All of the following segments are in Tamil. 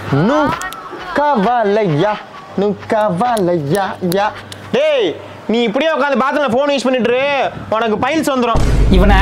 நு கவலையா நு கவலையா யா டேய் நீ இப்படியே உட்காந்து பாத்ரூம்ல ஃபோன் யூஸ் பண்ணிட்டு இரு, உனக்கு பைல்ஸ் வந்துடும் இவனை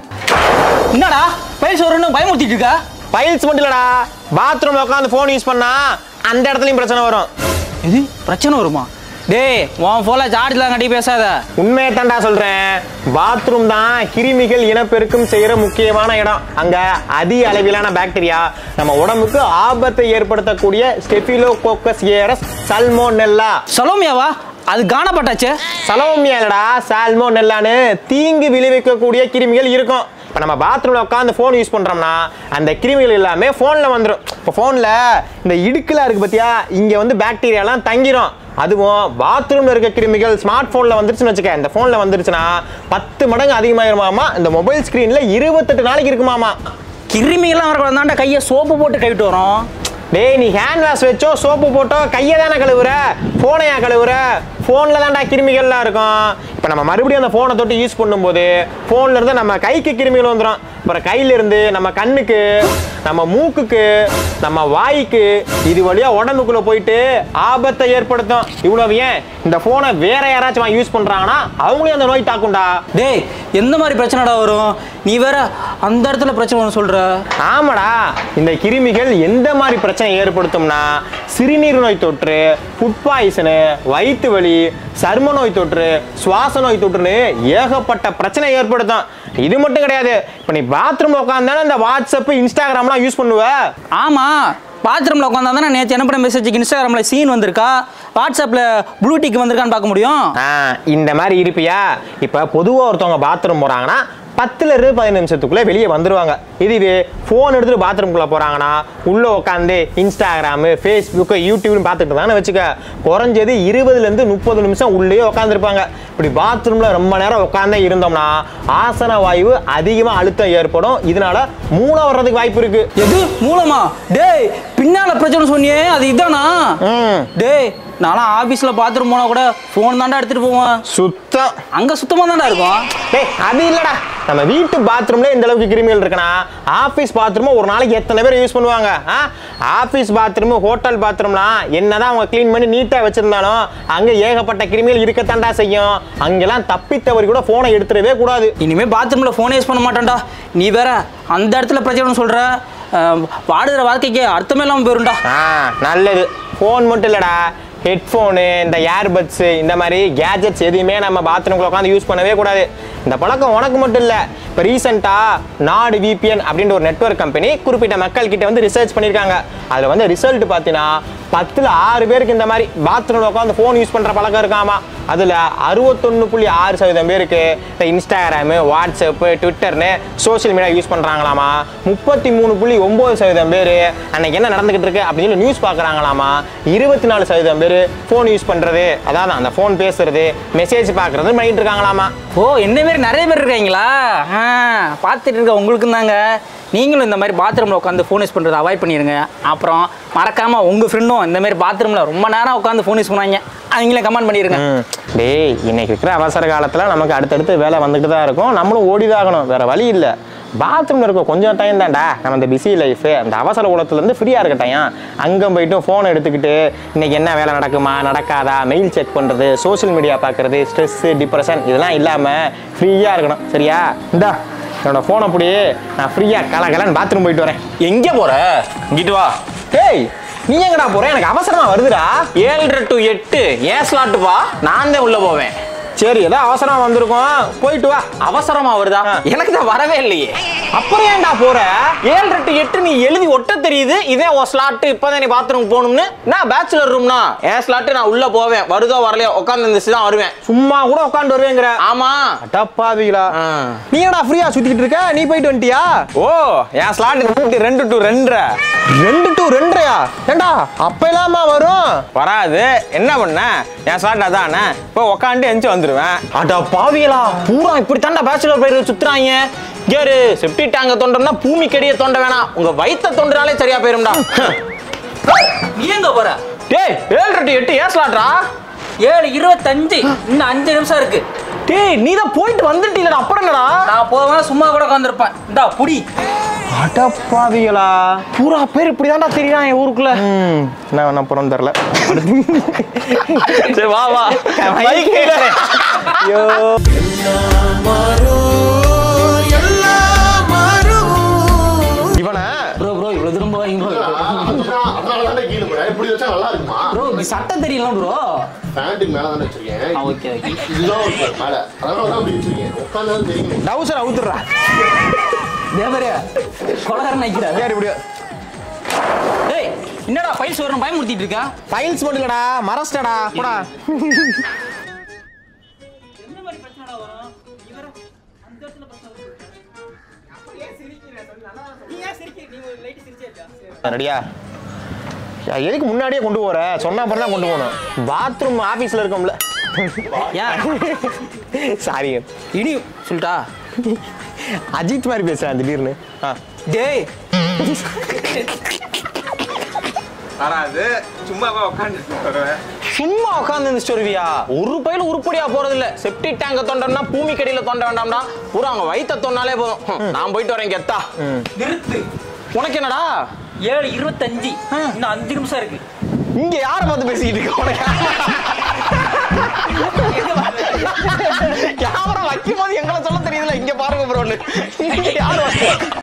என்னடா பைல்ஸ் வரும்னு பயமுறுத்திட்டு இருக்கா பைல்ஸ் மட்டும் இல்லடா பாத்ரூம்ல உட்காந்து ஃபோன் யூஸ் பண்ணா அந்த இடத்துலயும் பிரச்சனை வரும் இது பிரச்சனை வருமா டேய் உன் ஃபோன்ல சார்ஜ்லாம் கட்டி பேசாத உண்மையை தான்டா சொல்றேன் பாத்ரூம் தான் கிருமிகள் இனப்பெருக்கம் செய்யற முக்கியமான இடம் அங்க அதிக அளவிலான பாக்டீரியா நம்ம உடம்புக்கு ஆபத்தை ஏற்படுத்தக்கூடிய ஸ்டெஃபிலோகோக்கஸ் ஏரஸ் சல்மோனெல்லா சலோமியாவா அது காணப்பட்டாச்சே சலோமியா இல்லடா சால்மோனெல்லான்னு தீங்கு விளைவிக்கக்கூடிய கிருமிகள் இருக்கும் இப்போ நம்ம பாத்ரூம்ல உட்காந்து ஃபோன் யூஸ் பண்றோம்னா அந்த கிருமிகள் எல்லாமே ஃபோன்ல வந்துடும் இப்போ ஃபோன்ல இந்த இடுக்குலாம் இருக்கு பார்த்தியா இங்க வந்து பாக்டீரியாலாம் தங்கிரும் அதுவும் பாத்ரூம்ல இருக்க கிருமிகள் ஸ்மார்ட் போன்ல வந்துருச்சுன்னு வச்சுக்க இந்த போன்ல வந்துருச்சுன்னா பத்து மடங்கு அதிகமாயிருமாமா இந்த மொபைல் ஸ்கிரீன்ல இருபத்தெட்டு நாளைக்கு இருக்குமாமா கிருமிகள்லாம் வரக்கூடாதாண்டா கையை சோப்பு போட்டு கழுவிட்டு வரோம் டேய் நீ ஹேண்ட் வாஷ் வச்சோ சோப்பு போட்டோ கையை தானே கழுவுற ஃபோனையா கழுவுற ஃபோனில் தான்டா கிருமிகள்லாம் இருக்கும் இப்போ நம்ம மறுபடியும் அந்த ஃபோனை தொட்டு யூஸ் பண்ணும்போது ஃபோன்ல இருந்து நம்ம கைக்கு கிருமிகள் வந்துடும் அப்புறம் கையில இருந்து நம்ம கண்ணுக்கு நம்ம மூக்குக்கு நம்ம வாய்க்கு இது வழியா உடம்புக்குள்ள போயிட்டு ஆபத்தை ஏற்படுத்தும் இவ்வளவு ஏன் இந்த ஃபோனை வேற யாராச்சும் யூஸ் பண்றாங்கன்னா அவங்களையும் அந்த நோய் தாக்கும்டா டேய் எந்த மாதிரி பிரச்சனைடா வரும் நீ வேற அந்த இடத்துல பிரச்சனை ஒன்று சொல்ற ஆமாடா இந்த கிருமிகள் எந்த மாதிரி பிரச்சனை ஏற்படுத்தும்னா சிறுநீர் நோய் தொற்று ஃபுட் பாய்சனு வயிற்று வலி சர்ம நோய் தொற்று சுவாச நோய் தொற்றுன்னு ஏகப்பட்ட பிரச்சனை ஏற்படுத்தும் இது மட்டும் கிடையாது இப்போ நீ பாத்ரூம்ல உட்காந்தானே இந்த வாட்ஸ்அப் இன்ஸ்டாகிராம்லாம் யூஸ் பண்ணுவ ஆமா பாத்ரூம்ல உட்காந்தா தானே நேற்று என்ன பண்ண மெசேஜுக்கு இன்ஸ்டாகிராமில் சீன் வந்திருக்கா வாட்ஸ்அப்பில் ப்ளூடிக் வந்திருக்கான்னு பார்க்க முடியும் ஆ, இந்த மாதிரி இருப்பியா இப்போ பொதுவாக ஒருத்தவங்க பாத்ரூம் போகிறாங்கன்னா பத்துல இருந்து பதினஞ்சு நிமிஷத்துக்குள்ள வெளியே வந்துருவாங்க இதுவே ஃபோன் எடுத்துட்டு பாத்ரூம்குள்ள போறாங்கன்னா உள்ள உட்காந்து இன்ஸ்டாகிராமு ஃபேஸ்புக்கு யூடியூப்னு பார்த்துட்டு தானே வச்சுக்க குறைஞ்சது இருபதுல இருந்து முப்பது நிமிஷம் உள்ளேயே உட்காந்துருப்பாங்க இப்படி பாத்ரூம்ல ரொம்ப நேரம் உட்காந்தே இருந்தோம்னா ஆசன வாயு அதிகமாக அழுத்தம் ஏற்படும் இதனால மூளை வர்றதுக்கு வாய்ப்பு இருக்கு எது மூலமா டேய் பின்னால பிரச்சனை சொன்னியே அது இதானா ம் டேய் நான்லாம் ஆஃபீஸில் பாத்ரூம் போனால் கூட ஃபோன் தான்டா எடுத்துகிட்டு போவேன் சுத்தம் அங்கே சுத்தமாக தான்டா இருக்கும் டேய் அது இல்லடா நம்ம வீட்டு பாத்ரூம்ல இந்த அளவுக்கு கிருமிகள் இருக்குன்னா ஆபீஸ் பாத்ரூம் ஒரு நாளைக்கு எத்தனை பேர் யூஸ் பண்ணுவாங்க ஆபீஸ் பாத்ரூம் ஹோட்டல் பாத்ரூம்லாம் என்னதான் அவங்க க்ளீன் பண்ணி நீட்டா வச்சிருந்தாலும் அங்க ஏகப்பட்ட கிருமிகள் இருக்கத்தான்டா செய்யும் அங்கெல்லாம் தப்பித்தவரி கூட போனை எடுத்துடவே கூடாது இனிமே பாத்ரூமில் ஃபோனே யூஸ் பண்ண மாட்டேன்டா நீ வேற அந்த இடத்துல பிரச்சனை சொல்கிற வாடுகிற வாழ்க்கைக்கு அர்த்தமே இல்லாமல் போயிரும்டா ஆ நல்லது ஃபோன் மட்டும் இல்லடா ஹெட்ஃபோனு இந்த ஏர்பட்ஸு இந்த மாதிரி கேஜெட்ஸ் எதுவுமே நம்ம பாத்ரூம்குள்ள உட்காந்து யூஸ் பண்ணவே கூடாது இந்த பழக்கம் உனக்கு மட்டும் இல்லை இப்போ ரீசெண்டாக நாடு விபிஎன் அப்படின்ற ஒரு நெட்வொர்க் கம்பெனி குறிப்பிட்ட மக்கள் கிட்ட வந்து ரிசர்ச் பண்ணியிருக்காங்க அதில் வந்து ரிசல்ட் பார்த்தீங்கன்னா பத்தில் ஆறு பேருக்கு இந்த மாதிரி பாத்ரூமில் உட்காந்து ஃபோன் யூஸ் பண்ணுற பழக்கம் இருக்காமா அதில் அறுபத்தொன்று புள்ளி ஆறு சதவீதம் பேருக்கு இந்த இன்ஸ்டாகிராமு வாட்ஸ்அப்பு ட்விட்டர்னு சோஷியல் மீடியா யூஸ் பண்ணுறாங்களாமா முப்பத்தி மூணு புள்ளி ஒம்பது சதவீதம் பேர் அன்னைக்கு என்ன நடந்துகிட்டு இருக்கு அப்படின்னு சொல்லி நியூஸ் பார்க்குறாங்களாமா இருபத்தி நாலு சதவீதம் பேர் ஃபோன் யூஸ் பண்ணுறது அதான் அந்த ஃபோன் பேசுறது மெசேஜ் பார்க்குறது பண்ணிட்டு இருக்காங்களாமா ஓ என்ன மாரி நிறைய பேர் இருக்காங்களா ஆ பார்த்துட்டு இருக்க உங்களுக்கும் தாங்க நீங்களும் இந்த மாதிரி பாத்ரூமில் உட்காந்து ஃபோன் யூஸ் பண்ணுறதை அவாய்ட் பண்ணிடுங்க அப்புறம் மறக்காமல் உங்கள் ஃப்ரெண்டும் இந்த மாதிரி பாத்ரூமில் ரொம்ப நேரம் உட்காந்து ஃபோன் யூஸ் பண்ணாங்க அவங்களே கமெண்ட் பண்ணிடுங்க ம். டேய் இன்னைக்கு இருக்கிற அவசர காலத்தில் நமக்கு அடுத்தடுத்து வேலை வந்துட்டு தான் இருக்கும் நம்மளும் ஓடிதாகணும் வேற வழி இல்லை பாத்ரூமில் இருக்க கொஞ்சம் டைம் தான்டா நம்ம இந்த பிஸி லைஃப் அந்த அவசர உலகத்துலேருந்து ஃப்ரீயாக இருக்க டைம் அங்கே போயிட்டு ஃபோன் எடுத்துக்கிட்டு இன்னைக்கு என்ன வேலை நடக்குமா நடக்காதா மெயில் செக் பண்ணுறது சோஷியல் மீடியா பார்க்குறது ஸ்ட்ரெஸ்ஸு டிப்ரெஷன் இதெல்லாம் இல்லாமல் ஃப்ரீயாக இருக்கணும் சரியா இந்தா என்னோட ஃபோன் அப்படி நான் ஃப்ரீயாக கலகலன்னு பாத்ரூம் போயிட்டு வரேன் எங்கே போகிற இங்கிட்டு வா டேய் நீ எங்கடா போற எனக்கு அவசரமா வருதுடா ஏழரை டு எட்டு ஏன் ஸ்லாட்டு வா நான் தான் உள்ளே போவேன் சரி ஏதோ அவசரமா வந்திருக்கோம் போயிட்டு வா அவசரமா வருதா எனக்கு தான் வரவே இல்லையே அப்புறம் ஏன்டா போற ஏழு டு எட்டு நீ எழுதி ஒட்ட தெரியுது இதே ஒரு ஸ்லாட்டு இப்போதான் நீ பாத்ரூம் போகணும்னு நான் பேச்சுலர் ரூம்னா என் ஸ்லாட்டு நான் உள்ள போவேன் வருதோ வரலையோ உட்காந்து இருந்துச்சு தான் வருவேன் சும்மா கூட உட்காந்து வருவேங்கிற ஆமா அடப்பாவிகளா ஆ. நீ என்னடா ஃப்ரீயா சுத்திட்டு இருக்க நீ போயிட்டு வந்துட்டியா ஓ என் ஸ்லாட் ரெண்டு டு ரெண்டரை ரெண்டு டு ரெண்டரையா ஏண்டா அப்ப இல்லாம வரும் வராது என்ன பண்ண என் ஸ்லாட் அதானே இப்போ உக்காந்து எந்திச்சு வந்துருவேன் அட பாவிகளா பூரா இப்படி தாண்டா பேச்சுலர் பயிர் சுத்துறாங்க கேரு செப்டி டேங்க தோண்டனா பூமி கடிய தோண்ட வேணாம் உங்க வயித்த தோண்டுறாலே சரியா போயிரும்டா நீ எங்க போற டேய் ஏழு டு எட்டு ஏன் ஸ்லாட்ரா ஏழு இருபத்தஞ்சு இன்னும் அஞ்சு நிமிஷம் இருக்கு டேய் நீ தான் போயிட்டு வந்துட்டீங்களா அப்புறம் என்னடா நான் போவேன் சும்மா கூட உட்காந்துருப்பேன் இந்தா புடி அடப்பாவிகளா பூரா பேர் இப்படி தான்டா தெரியுறான் என் ஊருக்குள்ள ம் என்ன வேணா புறம் தெரில சரி வா வா Bike இல்ல. ஐயோ இவனா ப்ரோ ப்ரோ இவ்வளவு தூரம் போவீங்க ப்ரோ அதனாலதான் கீழே போறேன் இப்படி வச்சா நல்லா இருக்குமா ப்ரோ சட்டம் தெரியல ப்ரோ பேண்ட்டுக்கு மேல தானே வச்சிருக்கேன் ஓகே ஓகே இதுதான் இருக்கு மேல அதனால தான் அப்படி வச்சிருக்கேன் உட்காந்தாலும் தெரியும் டவுசர் அவுத்துறா தேவரே கொலகாரன் நினைக்கிறாரு சரி இப்படி டேய் என்னடா ஃபைல்ஸ் வரணும் பயமுறுத்திட்டு இருக்கா ஃபைல்ஸ் மட்டும் இல்லடா மரஸ்டடா போடா ரெடியா யா, எதுக்கு முன்னாடியே கொண்டு போற சொன்ன அப்புறம் தான் கொண்டு போகணும் பாத்ரூம் ஆபீஸ்ல இருக்கோம்ல ஏன் சாரி இனி சொல்லிட்டா அஜித் மாதிரி பேசுறேன் திடீர்னு ஆ டேய் ஆனா அது சும்மா உட்காந்து சும்மா உட்காந்து இந்த ஸ்டோரியா ஒரு பயில உருப்படியா போறது இல்ல செப்டி டேங்க தொண்டனா பூமி கடியில தொண்ட வேண்டாம்டா பூரா அவங்க வயித்த தொண்டாலே போதும் ஹம், நான் போயிட்டு வரேன் கெத்தா நிறுத்து உனக்கு என்னடா ஏழு இருபத்தஞ்சு இன்னும் அஞ்சு நிமிஷம் இருக்கு இங்க யார பார்த்து பேசிக்கிட்டு இருக்க உனக்கு கேமரா வைக்கும் போது எங்களை சொல்ல தெரியுதுல இங்க பாருங்க ப்ரோ யார்